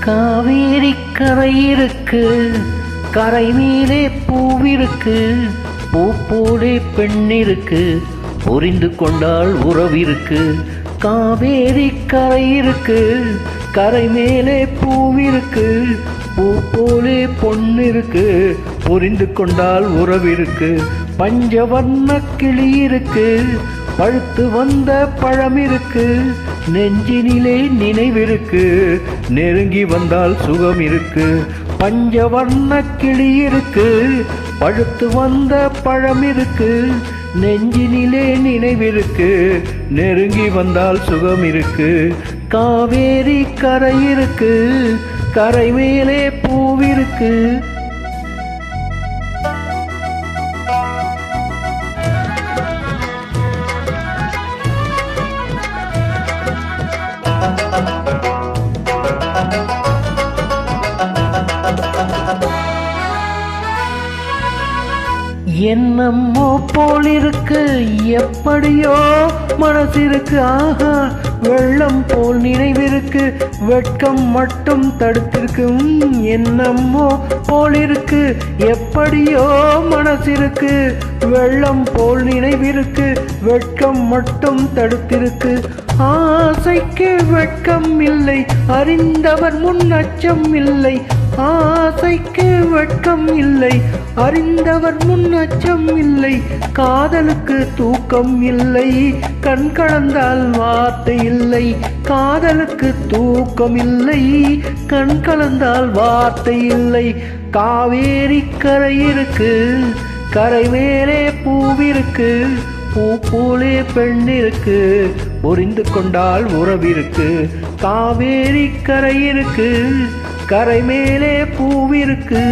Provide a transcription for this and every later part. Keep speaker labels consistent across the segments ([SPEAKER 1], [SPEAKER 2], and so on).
[SPEAKER 1] காவேரி கரை இருக்கு கரை மேலே பூவிருக்கு பூ போலே பெண் இருக்கு புரிந்து கொண்டால் உறவிருக்கு காவேரி கரை இருக்கு கரை மேலே பூவிருக்கு பூ போலே பொண்ணு இருக்கு புரிந்து கொண்டால் உறவிருக்கு பஞ்சவர்ண கிளி இருக்கு பழுத்து வந்த பழம் இருக்கு நெஞ்சினிலே நினைவிருக்கு நெருங்கி வந்தால் சுகம் இருக்கு பஞ்சவர்ண கிளி இருக்கு பழுத்து வந்த பழம் இருக்கு நெஞ்சினிலே நினைவிருக்கு நெருங்கி வந்தால் சுகம் இருக்கு காவேரி கரை இருக்கு கரை மேலே பூவிருக்கு என்னம்மோ போல் இருக்கு எப்படியோ மனசு இருக்கு ஆஹா வெள்ளம் போல் நினைவிருக்கு வெட்கம் மட்டும் தடுத்திருக்கு உம், என்னம்மோ போல் இருக்கு எப்படியோ மனசு இருக்கு வெள்ளம் போல் நினைவிருக்கு வெட்கம் மட்டும் தடுத்திருக்கு ஆசைக்கு வெட்கம் இல்லை அறிந்தவர் முன் அச்சம் இல்லை ஆசைக்கு வெட்கம் இல்லை அறிந்தவர் முன் அச்சம் இல்லை காதலுக்கு தூக்கம் இல்லை கண் கலந்தால் வார்த்தை இல்லை காதலுக்கு தூக்கம் இல்லை கண் கலந்தால் வார்த்தை இல்லை காவேரி கரை இருக்கு கரை மேலே பூவிருக்கு பூ போலே பெண் இருக்கு புரிந்து கொண்டால் உறவிருக்கு காவேரி கரை இருக்கு கரை மேலே பூவிருக்கு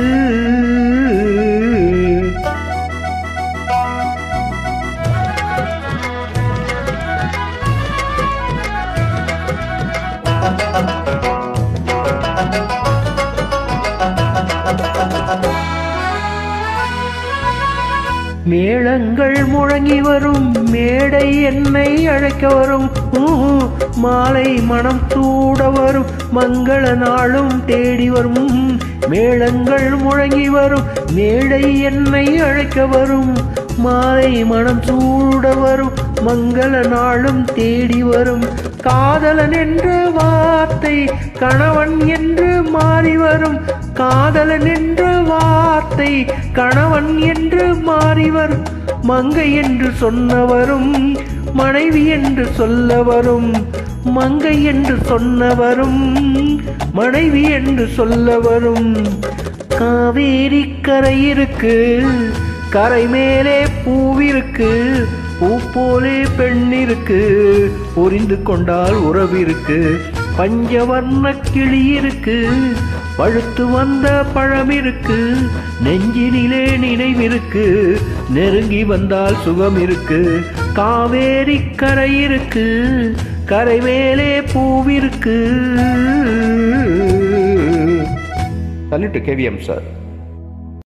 [SPEAKER 1] மேளங்கள் முழங்கி வரும் மேடை என்னை அழைக்க வரும் ஊ, மாலை மனம் சூட வரும் மங்கள நாளும் தேடி வரும் மேளங்கள் முழங்கி வரும் மேடை என்னை அழைக்க வரும் மாலை மனம் சூட வரும் மங்கள நாளும் தேடி வரும் காதலன் என்ற வார்த்தை கணவன் என்று மாறி வரும் காதலன் என்ற வார்த்தை கணவன் என்று மாறி வரும் மங்கை என்று சொன்னவரும் மனைவி என்று சொல்ல வரும் மங்கை என்று சொன்னவரும் மனைவி என்று சொல்ல வரும் காவேரி கரை இருக்கு கரை மேலே பூவிருக்கு பூ போலே பெண் இருக்கு புரிந்து கொண்டால் உறவிருக்கு பஞ்சவர்ண கிளி இருக்கு பழுத்து வந்த பழம் இருக்கு நெஞ்சினிலே நினைவிருக்கு நெருங்கி வந்தால் சுகம் இருக்கு காவேரி கரை இருக்கு கரை மேலே பூவிருக்கு
[SPEAKER 2] Salute to KVM, sir.